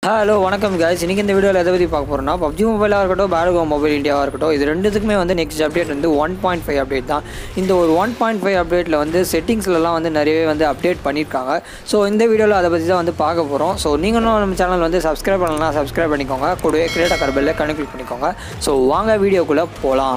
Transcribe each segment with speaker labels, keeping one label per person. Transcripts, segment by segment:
Speaker 1: hello வணக்கம் guys இன்னைக்கு இந்த வீடியோவில் எதை பற்றி பார்க்க போகிறோம்னா பப்ஜி மொபைலாக இருக்கட்டும் பேரகோ மொபைல் இந்தியாவாக இருக்கட்டும் இது ரெண்டுத்துக்குமே வந்து நெக்ஸ்ட் அப்டேட் வந்து ஒன் பாயிண்ட் ஃபைவ் அப்டேட் தான் இந்த ஒரு ஒன் பாயிண்ட் ஃபைவ் அப்டேட்டில் வந்து செட்டிங்ஸ்லலாம் வந்து நிறையவே வந்து அப்டேட் பண்ணியிருக்காங்க ஸோ இந்த வீடியோவில் அதை பற்றி தான் வந்து பார்க்க போகிறோம் ஸோ நீங்களும் நம்ம சேனல் வந்து சப்ஸ்கிரைப் பண்ணலாம் சப்ஸ்கிரைப் பண்ணிக்கோங்க கூடவே கிரியேட் ஆகிற பெல்லை கனெக்ட் கிளிக் பண்ணிக்கோங்க ஸோ வாங்க வீடியோக்குள்ளே போகலாம்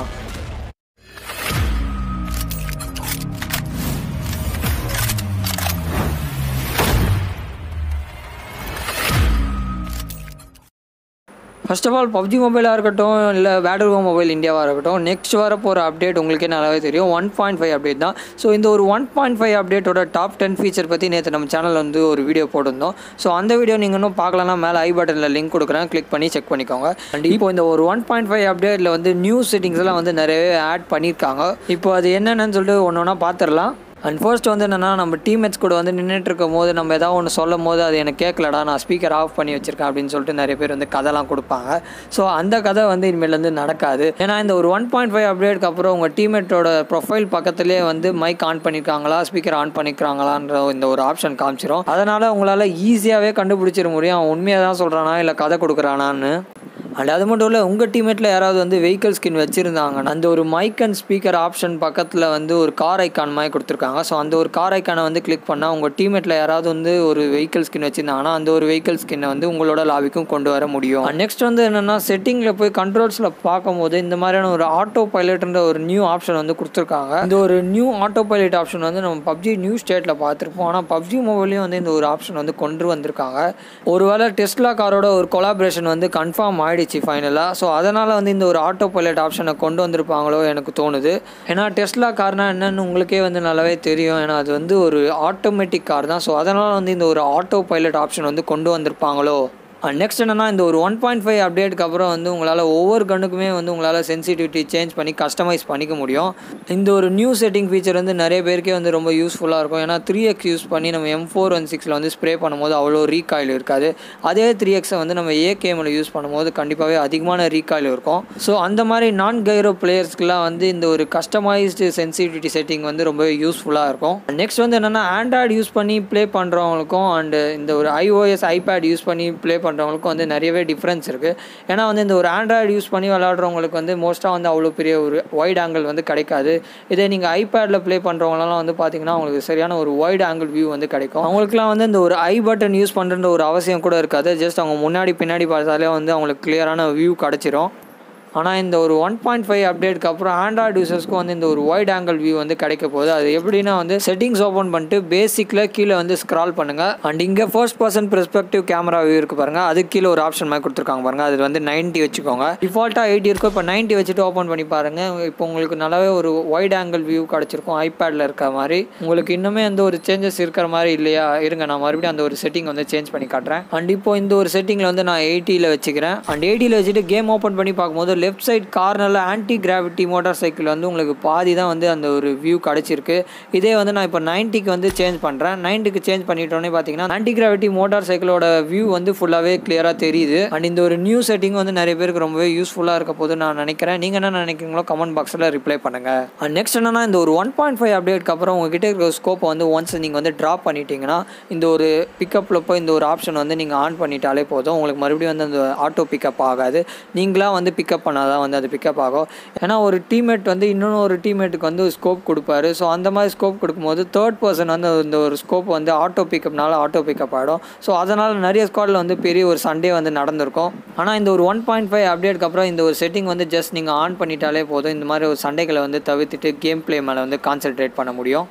Speaker 1: ஃபர்ஸ்ட் ஆஃப் ஆல் பப்ஜி மொபைலாக இருக்கட்டும் இல்லை பேட்டர்கோ மொபைல் இந்தியாவாக இருக்கட்டும் நெக்ஸ்ட் வர போகிற அப்டேட் உங்களுக்கே நல்லாவே தெரியும் ஒன் பாயிண்ட் ஃபைவ் அப்டேட் தான் ஸோ இந்த ஒரு ஒன் பாயிண்ட் ஃபைவ் அப்டேட்டோட டாப் டென் ஃபீச்சர் பற்றி நேற்று நம்ம சேனல் வந்து ஒரு வீடியோ போட்டிருந்தோம் ஸோ அந்த வீடியோ நீங்கள் இன்னும் பார்க்கலன்னா மேலே ஐ பட்டனில் லிங்க் கொடுக்குறேன் கிளிக் பண்ணி செக் பண்ணிக்கோங்க அண்ட் இப்போ இந்த ஒரு ஒன் பாயிண்ட் ஃபைவ் அப்டேட்டில் வந்து நியூ செட்டிங்ஸ் எல்லாம் வந்து நிறையவே ஆட் பண்ணியிருக்காங்க இப்போ அது என்னென்னு சொல்லிட்டு ஒன்று ஒன்றா பார்த்துடலாம் அண்ட் ஃபர்ஸ்ட் வந்து என்னென்னா நம்ம டீம்மேட்ஸ் கூட வந்து நின்றுட்டு இருக்கும் போது நம்ம ஏதாவது ஒன்று சொல்லும் போது அது எனக்கு கேட்கலடா நான் ஸ்பீக்கர் ஆஃப் பண்ணி வச்சிருக்கேன் அப்படின்னு சொல்லிட்டு நிறைய பேர் வந்து கதைலாம் கொடுப்பாங்க ஸோ அந்த கதை வந்து இனிமேல் வந்து நடக்காது ஏன்னா இந்த ஒரு ஒன் பாயிண்ட் ஃபைவ் அப்டேட்க்கு அப்புறம் உங்கள் டீம்மேட்டோட ப்ரொஃபைல் பக்கத்துலேயே வந்து மைக் ஆன் பண்ணியிருக்காங்களா ஸ்பீக்கர் ஆன் பண்ணிக்கிறாங்களான்ற இந்த ஒரு ஆப்ஷன் காமிச்சிரும் அதனால் உங்களால் ஈஸியாகவே கண்டுபிடிச்சிட முடியும் அவன் உண்மையாக தான் சொல்கிறானா இல்லை கதை கொடுக்குறானான்னு அண்ட் அது மட்டும் இல்லை உங்கள் டீமேட்டில் யாராவது வந்து வெஹிக்கல் ஸ்கின் வச்சுருந்தாங்கன்னா அந்த ஒரு மைக் அண்ட் ஸ்பீக்கர் ஆப்ஷன் பக்கத்தில் வந்து ஒரு கார் ஐக்கான் மாதிரி கொடுத்துருக்காங்க ஸோ அந்த ஒரு கார் ஐக்கானை வந்து கிளிக் பண்ணால் உங்கள் டீமேட்டில் யாராவது வந்து ஒரு வெஹிக்கல் ஸ்கின் வச்சுருந்தாங்கன்னா அந்த ஒரு வெஹிக்கல் ஸ்கின்னை வந்து உங்களோட லாபிக்கும் கொண்டு வர முடியும் நெக்ஸ்ட் வந்து என்னென்னா செட்டிங்கில் போய் கண்ட்ரோல்ஸில் பார்க்கும்போது இந்த மாதிரியான ஒரு ஆட்டோ பைலட்ன்ற ஒரு நியூ ஆப்ஷன் வந்து கொடுத்துருக்காங்க இந்த ஒரு நியூ ஆட்டோ பைலட் ஆப்ஷன் வந்து நம்ம பப்ஜி நியூ ஸ்டேட்டில் பார்த்துருப்போம் ஆனால் பப்ஜி மொபைலையும் வந்து இந்த ஒரு ஆப்ஷன் வந்து கொண்டு வந்திருக்காங்க ஒருவேளை டெஸ்லா காரோட ஒரு கொலாபரேஷன் வந்து கன்ஃபார்ம் ஆயிடுச்சு ஃபைனலாக ஸோ அதனால் வந்து இந்த ஒரு ஆட்டோ பைலட் ஆப்ஷனை கொண்டு வந்திருப்பாங்களோ எனக்கு தோணுது ஏன்னா டெஸ்லா கார்னால் என்னன்னு உங்களுக்கே வந்து நல்லாவே தெரியும் ஏன்னா அது வந்து ஒரு ஆட்டோமேட்டிக் கார் தான் ஸோ அதனால் வந்து இந்த ஒரு ஆட்டோ பைலட் ஆப்ஷன் வந்து கொண்டு வந்திருப்பாங்களோ நெக்ஸ்ட் என்னன்னா இந்த ஒரு ஒன் பாயிண்ட் ஃபைவ் அப்டேட்டுக்கு அப்புறம் வந்து உங்களால் ஒவ்வொரு கண்ணுக்குமே வந்து உங்களால் சென்சிட்டிவிட்டி சேஞ்ச் பண்ணி கஸ்டமைஸ் பண்ணிக்க முடியும் இந்த ஒரு நியூ செட்டிங் ஃபீச்சர் வந்து நிறைய பேருக்கே வந்து ரொம்ப யூஸ்ஃபுல்லாக இருக்கும் ஏன்னா த்ரீ எக்ஸ் யூஸ் பண்ணி நம்ம எம் ஃபோர் ஒன் சிக்ஸில் வந்து ஸ்ப்ரே பண்ணும்போது அவ்வளோ ரீகாயில் இருக்காது அதே த்ரீ எக்ஸை வந்து நம்ம ஏகேமில் யூஸ் பண்ணும்போது கண்டிப்பாகவே அதிகமான ரீகாயில் இருக்கும் ஸோ அந்த மாதிரி நான் கைரோ பிளேயர்ஸ்க்குலாம் வந்து இந்த ஒரு கஸ்டமைஸ்டு சென்சிட்டிவிட்டி செட்டிங் வந்து ரொம்ப யூஸ்ஃபுல்லாக இருக்கும் நெக்ஸ்ட் வந்து என்னென்னா ஆண்ட்ராய்டு யூஸ் பண்ணி ப்ளே பண்ணுறவங்களுக்கும் அண்டு இந்த ஒரு ஐஓஎஸ் ஐபேட் யூஸ் பண்ணி ப்ளே பண்ணுறவங்களுக்கும் வந்து நிறையவே டிஃப்ரென்ஸ் இருக்குது ஏன்னா வந்து இந்த ஒரு ஆண்ட்ராய்டு யூஸ் பண்ணி விளாட்றவங்களுக்கு வந்து மோஸ்ட்டாக வந்து அவ்வளோ பெரிய ஒரு ஒயிட் ஆங்கிள் வந்து கிடைக்காது இதே நீங்கள் ஐபேடில் ப்ளே பண்ணுறவங்களாம் வந்து பார்த்தீங்கன்னா அவங்களுக்கு சரியான ஒரு ஒயிட் ஆங்கிள் வியூ வந்து கிடைக்கும் அவங்களுக்குலாம் வந்து இந்த ஒரு ஐ பட்டன் யூஸ் பண்ணுற ஒரு அவசியம் கூட இருக்காது ஜஸ்ட் அவங்க முன்னாடி பின்னாடி பார்த்தாலே வந்து அவங்களுக்கு கிளியரான வியூ கிடச்சிரும் ஆனால் இந்த ஒரு ஒன் பாயிண்ட் ஃபைவ் அப்டேட்க்கு அப்புறம் ஆண்ட்ராய்டு யூசர்ஸ்க்கும் வந்து இந்த ஒரு ஒயிட் ஆங்கிள் வியூ வந்து கிடைக்க போகுது அது எப்படின்னா வந்து செட்டிங்ஸ் ஓப்பன் பண்ணிட்டு பேசிக்கில் கீழே வந்து ஸ்க்ரால் பண்ணுங்கள் அண்ட் இங்கே first person perspective camera view இருக்குது பாருங்கள் அது கீழே ஒரு ஆப்ஷன் மாதிரி கொடுத்துருக்காங்க பாருங்கள் அது வந்து நைன்ட்டி வச்சுக்கோங்க டிஃபால்ட்டாக எயிட்டி இருக்கும் இப்போ நைன்ட்டி வச்சுட்டு ஓப்பன் பண்ணி பாருங்கள் இப்போ உங்களுக்கு நல்லாவே ஒரு ஒயிட் ஆங்கிள் வியூ கிடச்சிருக்கும் ஐபேடில் இருக்க மாதிரி உங்களுக்கு இன்னுமே அந்த ஒரு சேஞ்சஸ் இருக்கிற மாதிரி இல்லையா இருங்க நான் மறுபடியும் அந்த ஒரு செட்டிங் வந்து சேஞ்ச் பண்ணி காட்டுறேன் அண்ட் இப்போ இந்த ஒரு செட்டிங்கில் வந்து நான் எயிட்டியில் வச்சுக்கிறேன் அண்ட் எயிட்டியில் வச்சுட்டு கேம் ஓப்பன் பண்ணி பார்க்கும்போது லெஃப்ட் சைட் கார்னரில் ஆன்டி கிராவிட்டி மோட்டார் சைக்கிள் வந்து உங்களுக்கு பாதி தான் வந்து அந்த ஒரு வியூ கிடச்சிருக்கு இதே வந்து நான் இப்போ நைன்ட்டிக்கு வந்து சேஞ்ச் பண்ணுறேன் நைன்ட்டுக்கு சேஞ்ச் பண்ணிட்டோன்னே பார்த்தீங்கன்னா ஆன்டி கிராவிட்டி மோட்டார் சைக்கிளோட வியூ வந்து ஃபுல்லாகவே கிளியராக தெரியுது அண்ட் இந்த ஒரு நியூ செட்டிங் வந்து நிறைய பேருக்கு ரொம்பவே யூஸ்ஃபுல்லாக இருக்க போது நான் நினைக்கிறேன் நீங்கள் என்ன நினைக்கிறீங்களோ கமெண்ட் பாக்ஸில் ரிப்ளை பண்ணுங்கள் அண்ட் நெக்ஸ்ட் என்னன்னா இந்த ஒரு ஒன் பாயிண்ட் ஃபைவ் அப்டேட்க்கு அப்புறம் உங்ககிட்ட இருக்கிற ஸ்கோப்பை வந்து ஒன்ஸ் நீங்கள் வந்து ட்ராப் பண்ணிட்டீங்கன்னா இந்த ஒரு பிக்கப்பில் போய் இந்த ஒரு ஆப்ஷன் வந்து நீங்கள் ஆன் பண்ணிட்டாலே போதும் உங்களுக்கு மறுபடியும் வந்து அந்த ஆட்டோ பிக்கப் ஆகாது நீங்களாக வந்து பிக்கப் பண்ணால் தான் வந்து அது பிக்கப் ஆகும் ஏன்னா ஒரு டீம்மேட் வந்து இன்னொன்று ஒரு டீம்மேட்டுக்கு வந்து ஸ்கோப் கொடுப்பாரு ஸோ அந்த மாதிரி ஸ்கோப் கொடுக்கும்போது தேர்ட் பர்சன் வந்து இந்த ஒரு ஸ்கோப் வந்து ஆட்டோ பிக்கப்னால ஆட்டோ பிக்கப் ஆகிடும் ஸோ அதனால் நிறைய ஸ்குவாடில் வந்து பெரிய ஒரு சண்டே வந்து நடந்திருக்கும் ஆனால் இந்த ஒரு ஒன் பாயிண்ட் ஃபைவ் அப்டேட்க்கு அப்புறம் இந்த ஒரு செட்டிங் வந்து ஜஸ்ட் நீங்கள் ஆன் பண்ணிட்டாலே போதும் இந்த மாதிரி ஒரு சண்டைகளை வந்து தவிர்த்துட்டு கேம் ப்ளே மேலே வந்து கான்சென்ட்ரேட் பண்ண முடியும்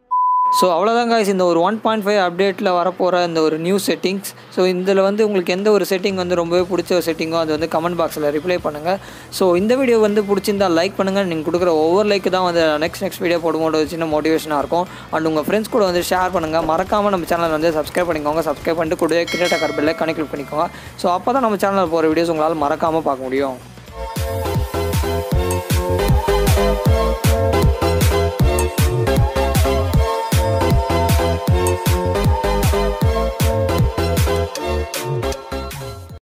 Speaker 1: ஸோ அவ்வளோதான் guys இந்த ஒரு ஒன் பாயிண்ட் ஃபைவ் அப்டேட்டில் வரப்போகிற இந்த ஒரு நியூ செட்டிங்ஸ் ஸோ இதில் வந்து உங்களுக்கு எந்த ஒரு செட்டிங் வந்து ரொம்பவே பிடிச்ச ஒரு செட்டிங்கோ அது வந்து கமெண்ட் பாக்ஸில் ரிப்ளை பண்ணுங்கள் ஸோ இந்த வீடியோ வந்து பிடிச்சிருந்தா லைக் பண்ணுங்கள் நீங்கள் கொடுக்குற ஒவ்வொரு லைக்கு தான் வந்து நெக்ஸ்ட் நெக்ஸ்ட் வீடியோ போடும்போது ஒரு சின்ன மோட்டிவேஷனாக இருக்கும் அண்ட் உங்கள் ஃப்ரெண்ட்ஸ் கூட வந்து ஷேர் பண்ணுங்கள் மறக்காமல் நம்ம சேனல் வந்து சப்ஸ்கிரைப் பண்ணிக்கோங்க சப்ஸ்கிரைப் பண்ணிட்டு கூட கிரியேட்டா கர்பில் கனெக்ட் பண்ணிக்கோங்க ஸோ அப்போ தான் நம்ம சேனலில் போகிற வீடியோஸ் உங்களால் மறக்காமல் பார்க்க முடியும்